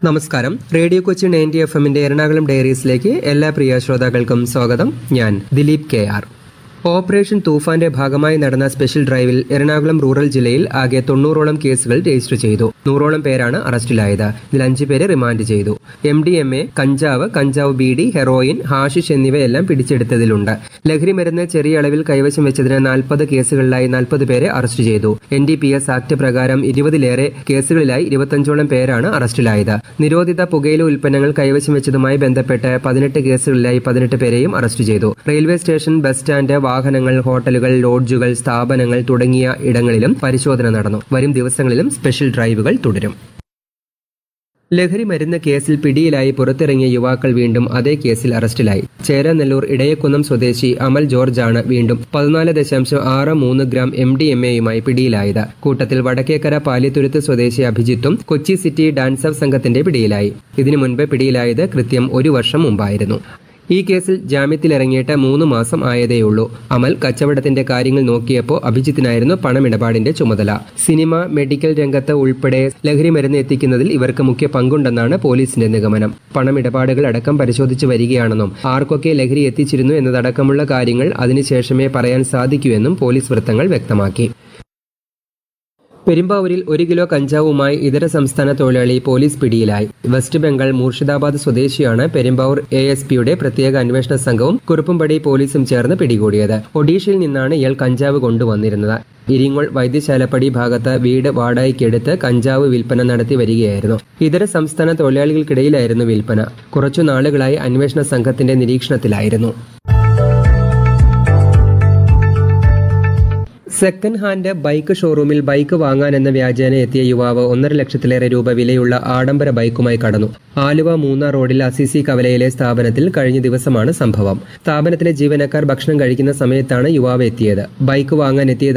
നമസ്കാരം radio Kochi ninety F എമ്മിന്റെ എറണാകുളം ഡയറീസിലേക്ക് എല്ലാ പ്രിയ ശ്രോതാക്കൾക്കും സ്വാഗതം ഞാൻ ദിലീപ് കെ ആർ ഓപ്പറേഷൻ തൂഫാന്റെ ഭാഗമായി നടന്ന സ്പെഷ്യൽ ഡ്രൈവിൽ എറണാകുളം റൂറൽ ജില്ലയിൽ ആകെ തൊണ്ണൂറോളം കേസുകൾ രജിസ്റ്റർ ചെയ്തു നൂറോളം പേരാണ് അറസ്റ്റിലായത് ഇതിൽ അഞ്ചു പേരെ റിമാൻഡ് ചെയ്തു എം ഡി എം എ കഞ്ചാവ് കഞ്ചാവ് ബീഡി ഹെറോയിൻ ഹാഷിഷ് എന്നിവയെല്ലാം പിടിച്ചെടുത്തതിലുണ്ട് ലഹരി മരുന്ന് ചെറിയ അളവിൽ കൈവശം വെച്ചതിന് നാൽപ്പത് കേസുകളിലായി നാൽപ്പത് പേരെ അറസ്റ്റ് ചെയ്തു N D P S act പ്രകാരം ഇരുപതിലേറെ കേസുകളിലായി ഇരുപത്തഞ്ചോളം പേരാണ് അറസ്റ്റിലായത് നിരോധിത പുകയില ഉൽപ്പന്നങ്ങൾ കൈവശം വെച്ചതുമായി ബന്ധപ്പെട്ട് പതിനെട്ട് കേസുകളിലായി പതിനെട്ട് പേരെയും അറസ്റ്റ് ചെയ്തു റെയിൽവേ സ്റ്റേഷൻ ബസ് സ്റ്റാൻഡ് വാഹനങ്ങൾ ഹോട്ടലുകൾ ലോഡ്ജുകൾ സ്ഥാപനങ്ങൾ തുടങ്ങിയ ഇടങ്ങളിലും പരിശോധന നടന്നു വരും ദിവസങ്ങളിലും സ്പെഷ്യൽ ഡ്രൈവുകൾ തുടരും ലഹരി മരുന്ന് കേസിൽ പിടിയിലായി പുറത്തിറങ്ങിയ യുവാക്കൾ വീണ്ടും അതേ കേസിൽ അറസ്റ്റിലായി ചേരനെല്ലൂർ ഇടയക്കുന്നം സ്വദേശി അമൽ ജോർജാണ് വീണ്ടും പതിനാല് ദശാംശം ആറ് മൂന്ന് ഗ്രാം എം ഡി എം എയുമായി പിടിയിലായത് കൂട്ടത്തിൽ വടക്കേക്കര പാലിത്തുരുത്ത് സ്വദേശി അഭിജിത്തും കൊച്ചി സിറ്റി ഡാൻസർ സംഘത്തിന്റെ പിടിയിലായി ഇതിനു മുൻപ് പിടിയിലായത് കൃത്യം ഒരു വർഷം മുമ്പായിരുന്നു ഈ കേസിൽ ജാമ്യത്തിലിറങ്ങിയിട്ട് മൂന്ന് മാസം ആയതേയുള്ളൂ അമൽ കച്ചവടത്തിന്റെ കാര്യങ്ങൾ നോക്കിയപ്പോൾ അഭിജിത്തിനായിരുന്നു പണമിടപാടിന്റെ ചുമതല സിനിമ മെഡിക്കൽ രംഗത്ത് ഉൾപ്പെടെ ലഹരി മരുന്ന് എത്തിക്കുന്നതിൽ ഇവർക്ക് മുഖ്യ പങ്കുണ്ടെന്നാണ് പോലീസിന്റെ നിഗമനം പണമിടപാടുകൾ അടക്കം പരിശോധിച്ചു വരികയാണെന്നും ആർക്കൊക്കെ ലഹരി എത്തിച്ചിരുന്നു എന്നതടക്കമുള്ള കാര്യങ്ങൾ അതിനുശേഷമേ പറയാൻ സാധിക്കൂ എന്നും പോലീസ് വൃത്തങ്ങൾ വ്യക്തമാക്കി പെരുമ്പാവൂരിൽ ഒരു കിലോ കഞ്ചാവുമായി ഇതര സംസ്ഥാന തൊഴിലാളി പോലീസ് പിടിയിലായി വെസ്റ്റ് ബംഗാൾ മൂർഷിദാബാദ് സ്വദേശിയാണ് പെരുമ്പാവൂർ എ എസ് പിയുടെ പ്രത്യേക അന്വേഷണ സംഘവും കുറുപ്പുംപടി പോലീസും ചേർന്ന് പിടികൂടിയത് ഒഡീഷയിൽ നിന്നാണ് ഇയാൾ കഞ്ചാവ് കൊണ്ടുവന്നിരുന്നത് ഇരിങ്ങോൾ വൈദ്യശാലപ്പടി ഭാഗത്ത് വീട് വാടകയ്ക്കെടുത്ത് കഞ്ചാവ് വിൽപ്പന നടത്തി വരികയായിരുന്നു ഇതര സംസ്ഥാന തൊഴിലാളികൾക്കിടയിലായിരുന്നു വിൽപ്പന കുറച്ചു നാളുകളായി അന്വേഷണ സംഘത്തിന്റെ നിരീക്ഷണത്തിലായിരുന്നു സെക്കൻഡ് ഹാൻഡ് ബൈക്ക് ഷോറൂമിൽ ബൈക്ക് വാങ്ങാനെന്ന വ്യാജേന എത്തിയ യുവാവ് ഒന്നര ലക്ഷത്തിലേറെ രൂപ വിലയുള്ള ആഡംബര ബൈക്കുമായി കടന്നു ആലുവ മൂന്നാർ റോഡിൽ അസിസി കവലയിലെ സ്ഥാപനത്തിൽ കഴിഞ്ഞ ദിവസമാണ് സംഭവം സ്ഥാപനത്തിലെ ജീവനക്കാർ ഭക്ഷണം കഴിക്കുന്ന സമയത്താണ് യുവാവ് എത്തിയത് ബൈക്ക് വാങ്ങാൻ എത്തിയത്